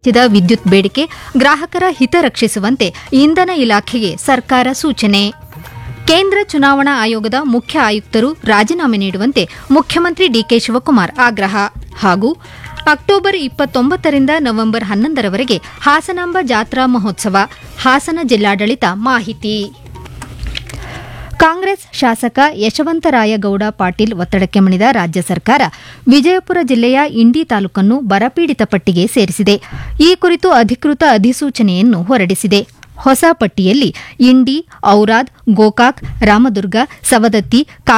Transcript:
ಹೆಚ್ಚಿದ ವಿದ್ಯುತ್ ಬೇಡಿಕೆ ಗ್ರಾಹಕರ ಹಿತ ರಕ್ಷಿಸುವಂತೆ ಇಂಧನ ಇಲಾಖೆಗೆ ಸರ್ಕಾರ ಸೂಚನೆ ಕೇಂದ್ರ ಚುನಾವಣಾ ಆಯೋಗದ ಮುಖ್ಯ ಆಯುಕ್ತರು ರಾಜೀನಾಮೆ ನೀಡುವಂತೆ ಮುಖ್ಯಮಂತ್ರಿ ಡಿಕೆ ಶಿವಕುಮಾರ್ ಆಗ್ರಹ ಹಾಗೂ ಅಕ್ಟೋಬರ್ ಇಪ್ಪತ್ತೊಂಬತ್ತರಿಂದ ನವೆಂಬರ್ ಹನ್ನೊಂದರವರೆಗೆ ಹಾಸನಾಂಬ ಜಾತ್ರಾ ಮಹೋತ್ಸವ ಹಾಸನ ಜಿಲ್ಲಾಡಳಿತ ಮಾಹಿತಿ ಕಾಂಗ್ರೆಸ್ ಶಾಸಕ ಯಶವಂತರಾಯಗೌಡ ಪಾಟೀಲ್ ಒತ್ತಡಕ್ಕೆ ಮಣಿದ ರಾಜ್ಯ ಸರ್ಕಾರ ವಿಜಯಪುರ ಜಿಲ್ಲೆಯ ಇಂಡಿ ತಾಲೂಕನ್ನು ಬರಪೀಡಿತ ಪಟ್ಟಿಗೆ ಸೇರಿಸಿದೆ ಈ ಕುರಿತು ಅಧಿಕೃತ ಅಧಿಸೂಚನೆಯನ್ನು ಹೊರಡಿಸಿದೆ ಹೊಸ ಪಟ್ಟಿಯಲ್ಲಿ ಇಂಡಿ ಔರಾದ್ ಗೋಕಾಕ್ ರಾಮದುರ್ಗ ಸವದತ್ತಿ